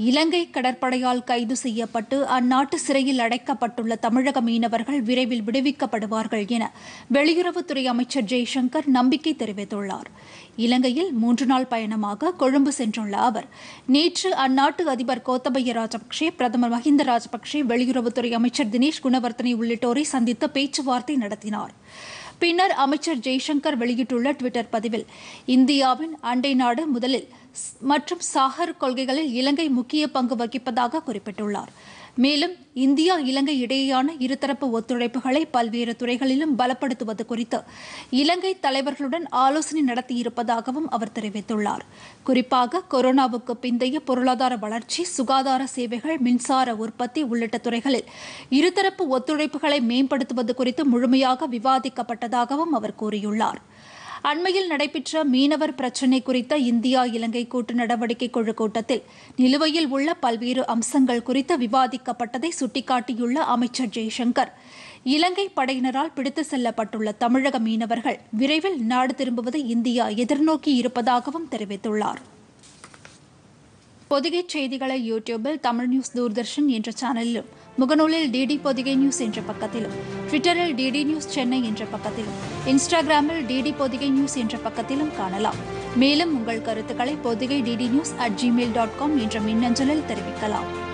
இலங்கை கடற்படையால் கைது செய்யப்பட்டு அந்நாட்டு சிறையில் அடைக்கப்பட்டுள்ள தமிழக மீனவர்கள் விரைவில் விடுவிக்கப்படுவார்கள் என வெளியுறவுத்துறை அமைச்சர் ஜெய்சங்கர் நம்பிக்கை தெரிவித்துள்ளார் இலங்கையில் மூன்று நாள் பயணமாக கொழும்பு சென்றுள்ள அவர் நேற்று அந்நாட்டு அதிபர் கோத்தபய ராஜபக்சே பிரதமர் மஹிந்த ராஜபக்சே வெளியுறவுத்துறை அமைச்சர் தினேஷ் குணவர்த்தனை உள்ளிட்டோரை சந்தித்து பேச்சுவார்த்தை நடத்தினார் பின்னர் அமைச்சர் ஜெய்சங்கர் வெளியிட்டுள்ள டுவிட்டர் பதிவில் இந்தியாவின் அண்டை நாடு முதலில் ஸ்- மற்றும் சாகர் கொள்கைகளில் இலங்கை முக்கிய பங்கு வகிப்பதாக குறிப்பிட்டுள்ளார் மேலும் இந்தியா இலங்கை இடையேயான இருதரப்பு ஒத்துழைப்புகளை பல்வேறு துறைகளிலும் பலப்படுத்துவது குறித்து இலங்கை தலைவர்களுடன் ஆலோசனை நடத்தியிருப்பதாகவும் அவர் தெரிவித்துள்ளார் குறிப்பாக கொரோனாவுக்கு பிந்தைய பொருளாதார வளர்ச்சி சுகாதார சேவைகள் மின்சார உற்பத்தி உள்ளிட்ட துறைகளில் இருதரப்பு ஒத்துழைப்புகளை மேம்படுத்துவது குறித்து முழுமையாக விவாதிக்கப்பட்டதாகவும் அவர் கூறியுள்ளார் அண்மையில் நடைபெற்ற மீனவர் பிரச்சினை குறித்த இந்தியா இலங்கை கூட்டு நடவடிக்கை குழு கூட்டத்தில் நிலுவையில் உள்ள பல்வேறு அம்சங்கள் குறித்து விவாதிக்கப்பட்டதை சுட்டிக்காட்டியுள்ள அமைச்சர் ஜெய்சங்கர் இலங்கை படையினரால் பிடித்து செல்லப்பட்டுள்ள தமிழக மீனவர்கள் விரைவில் நாடு திரும்புவதை இந்தியா எதிர்நோக்கி இருப்பதாகவும் தெரிவித்துள்ளார் பொதிகை செய்திகளை யூடியூபில் தமிழ் நியூஸ் தூர்தர்ஷன் என்ற சேனலிலும் முகநூலில் டிடி பொதிகை நியூஸ் என்ற பக்கத்திலும் ட்விட்டரில் டிடி நியூஸ் சென்னை என்ற பக்கத்திலும் இன்ஸ்டாகிராமில் டிடி பொதிகை நியூஸ் என்ற பக்கத்திலும் காணலாம் மேலும் உங்கள் கருத்துக்களை Podhigai DD news at Gmail dot com என்ற மின்னஞ்சலில் தெரிவிக்கலாம்